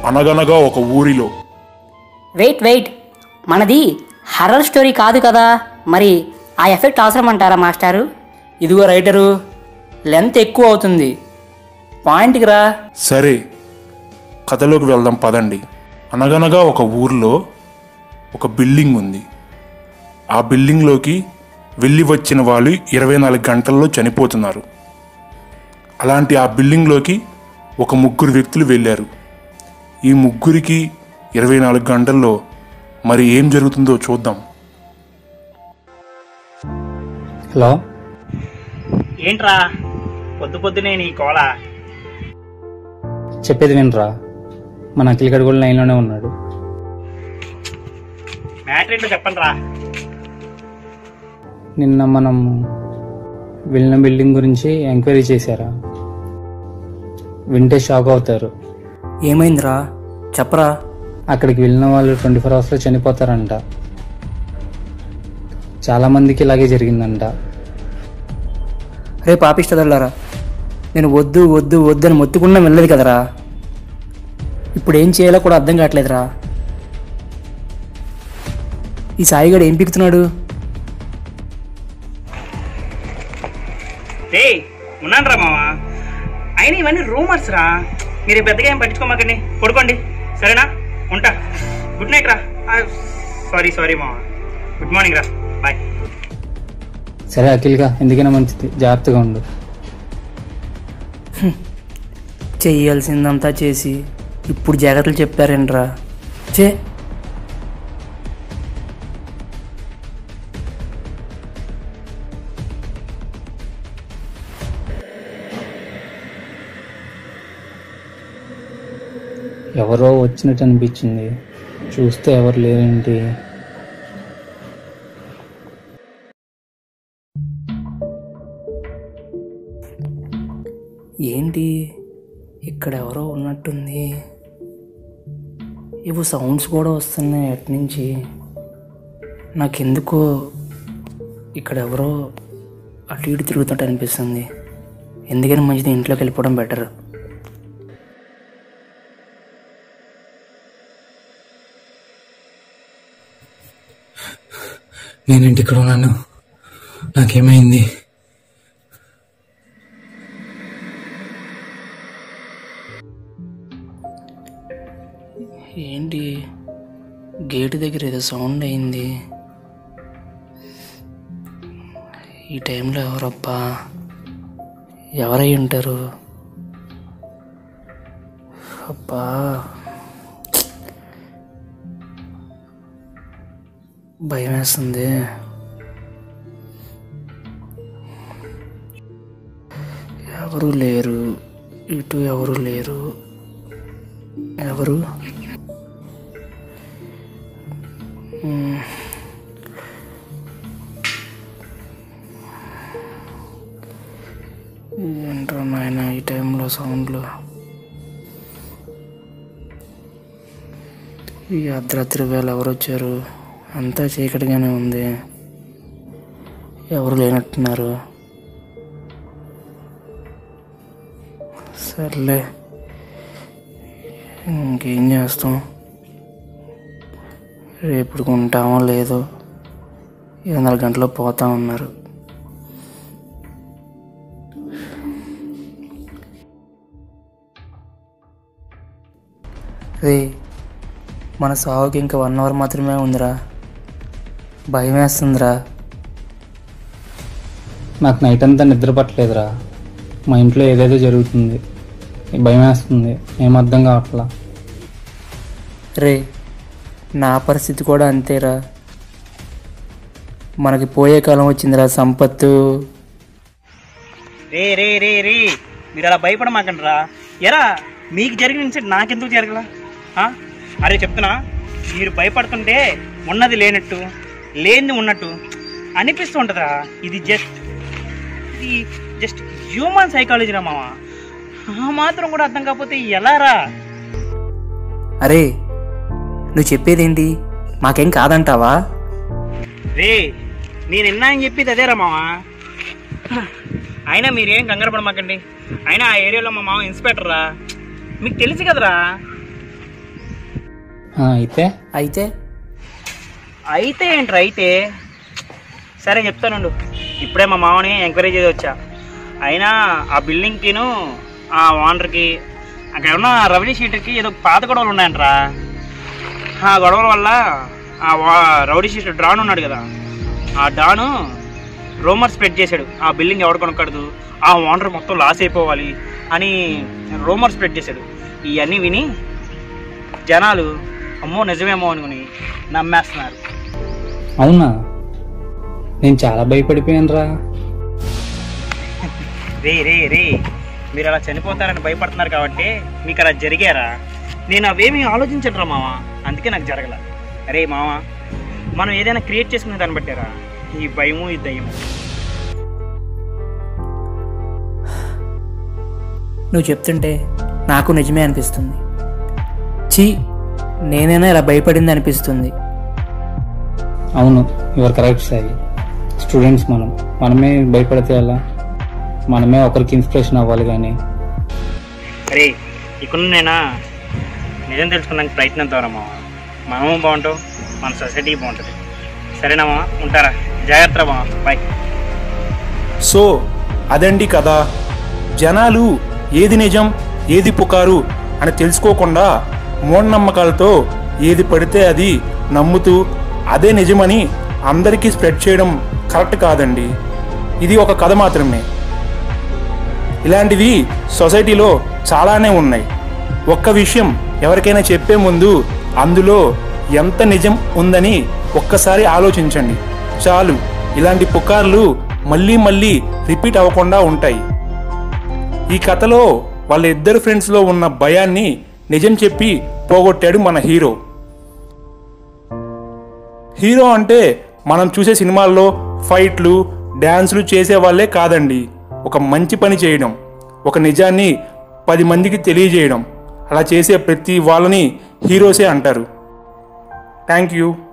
అనగనగా ఒక ఊరిలో వెయిట్ వెయిట్ మనది హర్రర్ స్టోరీ కాదు కదా మరి ఆ ఎఫెక్ట్ అవసరం అంటారా మాస్టారు ఇదిగో రైటరు లెంత్ ఎక్కువ అవుతుంది పాయింట్కి రా సరే కథలోకి వెళ్దాం పదండి అనగనగా ఒక ఊర్లో ఒక బిల్డింగ్ ఉంది ఆ బిల్డింగ్లోకి వెళ్ళి వచ్చిన వాళ్ళు ఇరవై నాలుగు గంటల్లో చనిపోతున్నారు అలాంటి ఆ బిల్డింగ్లోకి ఒక ముగ్గురు వ్యక్తులు వెళ్ళారు ఈ ముగ్గురికి ఇరవై నాలుగు గంటల్లో మరి ఏం జరుగుతుందో చూద్దాం హలో ఏంట్రా పొద్దు పొద్దునే నీ కోల చెప్పేది వినరా మన అఖిల్ గడు కూడా లైన్లోనే ఉన్నాడు మ్యాటర్ ఏంటో చెప్పండి రా నిన్న మనం వెళ్ళిన బిల్డింగ్ గురించి ఎంక్వైరీ చేశారా వింటే షాక్ అవుతారు ఏమైందిరా చెప్పరా అక్కడికి వెళ్ళిన వాళ్ళు ట్వంటీ ఫోర్ అవర్స్లో చనిపోతారంట చాలా మందికి ఇలాగే జరిగిందంట రే పాపిష్టదల్లారా నేను వద్దు వద్దు వద్దు అని మొత్తుకున్నా వెళ్ళలేదు కదరా ఇప్పుడు ఏం చేయాలో కూడా అర్థం కావట్లేదురా ఈ సాయిగాడు ఏం పిక్కుతున్నాడు రే ఉన్నాను రా మావా అయినా ఇవన్నీ రూమర్స్ రా మీరు పెద్దగా ఏం పట్టించుకోమాకండి పడుకోండి సరేనా ఉంటా గుడ్ నైట్ రా సారీ సారీ మావా గుడ్ మార్నింగ్ రా బాయ్ సరే అఖిల్గా ఎందుకైనా మంచిది జాగ్రత్తగా ఉండు చెయ్యాల్సిందంతా చేసి ఇప్పుడు జాగ్రత్తలు చెప్పారేంట్రా చే ఎవరో వచ్చినట్టు అనిపించింది చూస్తే ఎవరు లేరేంటి ఏంటి ఇక్కడ ఎవరో ఉన్నట్టుంది ఇవి సౌండ్స్ కూడా వస్తున్నాయి అట్నుంచి నాకెందుకో ఇక్కడ ఎవరో అటు ఇటు తిరుగుతుంటే అనిపిస్తుంది ఎందుకని మంచిది ఇంట్లోకి వెళ్ళిపోవడం బెటర్ నేనేంటి ఇక్కడ ఉన్నాను నాకేమైంది ఏంటి గేటు దగ్గర ఏదో సౌండ్ అయింది ఈ టైంలో ఎవరబ్బా ఎవరై ఉంటారు అబ్బా భయం వేస్తుంది ఎవరు లేరు ఇటు ఎవరు లేరు ఎవరు మ్మ్. ఏంట్రా నాయన ఈ టైంలో సౌండ్లు ఈ అర్ధరాత్రి వేళ ఎవరు వచ్చారు అంతా చీకటిగానే ఉంది ఎవరు లేనట్టున్నారు సర్లే ఇంకేం చేస్తాం రేపు ఉంటామో లేదో ఇరవై నాలుగు గంటల్లో పోతా ఉన్నారు రే మన సాగుకి ఇంకా వన్ అవర్ మాత్రమే ఉందిరా భయం వేస్తుందిరా నాకు నైట్ అంతా నిద్ర పట్టలేదురా మా ఇంట్లో ఏదేదో జరుగుతుంది భయం వేస్తుంది ఏం అర్థం కావట్లా రే నా పరిస్థితి కూడా అంతేరా మనకి పోయే కాలం వచ్చిందిరా సంపత్తు రే రే రే రే మీరు అలా భయపడమాకండి రా ఎరా మీకు జరిగిన ఇన్సిడెంట్ నాకెందుకు జరగల ఆ? అరే చెప్తున్నా మీరు భయపడుతుంటే ఉన్నది లేనట్టు లేనిది ఉన్నట్టు అనిపిస్తూ ఉంటుందా ఇది జస్ట్ ఇది జస్ట్ హ్యూమన్ సైకాలజీ రా మామ ఆ మాత్రం కూడా అర్థం కాకపోతే ఎలా రా అరే నువ్వు చెప్పేదేంటి మాకేం కాదంటావా రే నేను ఎన్నా అని చెప్పేది అదేరా మామ అయినా మీరేం కంగారు పడమాకండి అయినా ఆ ఏరియాలో మా మామ ఇన్స్పెక్టర్ రా మీకు తెలుసు కదరా ఆ, అయితే అయితే అయితే ఏంట్రా అయితే సరే చెప్తానుండు ఇప్పుడే మా మామని ఎంక్వైరీ చేసి వచ్చా అయినా ఆ బిల్డింగ్కిను ఆ ఓనర్కి అక్కడ ఉన్న రెవెన్యూ షీట్కి ఏదో పాత గొడవలు ఉన్నాయంట్రా ఆ గొడవల వల్ల ఆ వా- రౌడీ షీట్ డాన్ ఉన్నాడు కదా ఆ డాను రూమర్ స్ప్రెడ్ చేశాడు ఆ బిల్డింగ్ ఎవడు కొనకూడదు ఆ ఓనర్ మొత్తం లాస్ అయిపోవాలి అని రూమర్ స్ప్రెడ్ చేశాడు ఇవన్నీ విని జనాలు అమ్మో నిజమేమో అనుకుని నమ్మేస్తున్నారు అవునా నేను చాలా భయపడిపోయాను రా రే రే రే మీరు అలా చనిపోతారని భయపడుతున్నారు కాబట్టి మీకు అలా జరిగారా నేను అవేమీ ఆలోచించను మామ అందుకే నాకు జరగల అరే మామ మనం ఏదైనా క్రియేట్ చేసుకునే దాన్ని బట్టారా ఈ భయము ఈ దయ్యము నువ్వు చెప్తుంటే నాకు నిజమే అనిపిస్తుంది చీ నేనైనా ఇలా భయపడింది అనిపిస్తుంది అవును యువర్ కరెక్ట్ సాయి స్టూడెంట్స్ మనం మనమే భయపడితే ఎలా మనమే ఒకరికి ఇన్స్పిరేషన్ అవ్వాలి కానీ అరే ఇక్కడ నేనా నిజం తెలుసుకోవడానికి ప్రయత్నం ద్వారా మామ మనము బాగుంటాం మన సొసైటీ బాగుంటుంది సరేనా మామ ఉంటారా జాగ్రత్త మామ బాయ్ సో అదండి కదా జనాలు ఏది నిజం ఏది పుకారు అని తెలుసుకోకుండా మూఢనమ్మకాలతో ఏది పడితే అది నమ్ముతూ అదే నిజమని అందరికీ స్ప్రెడ్ చేయడం కరెక్ట్ కాదండి ఇది ఒక కథ మాత్రమే ఇలాంటివి సొసైటీలో చాలానే ఉన్నాయి ఒక్క విషయం ఎవరికైనా చెప్పే ముందు అందులో ఎంత నిజం ఉందని ఒక్కసారి ఆలోచించండి చాలు ఇలాంటి పుకార్లు మళ్ళీ మళ్ళీ రిపీట్ అవ్వకుండా ఉంటాయి ఈ కథలో వాళ్ళ ఇద్దరు ఫ్రెండ్స్లో ఉన్న భయాన్ని నిజం చెప్పి పోగొట్టాడు మన హీరో హీరో అంటే మనం చూసే సినిమాల్లో ఫైట్లు డ్యాన్సులు చేసే వాళ్ళే కాదండి ఒక మంచి పని చేయడం ఒక నిజాన్ని పది మందికి తెలియజేయడం అలా చేసే ప్రతి వాళ్ళని హీరోసే అంటారు థ్యాంక్ యూ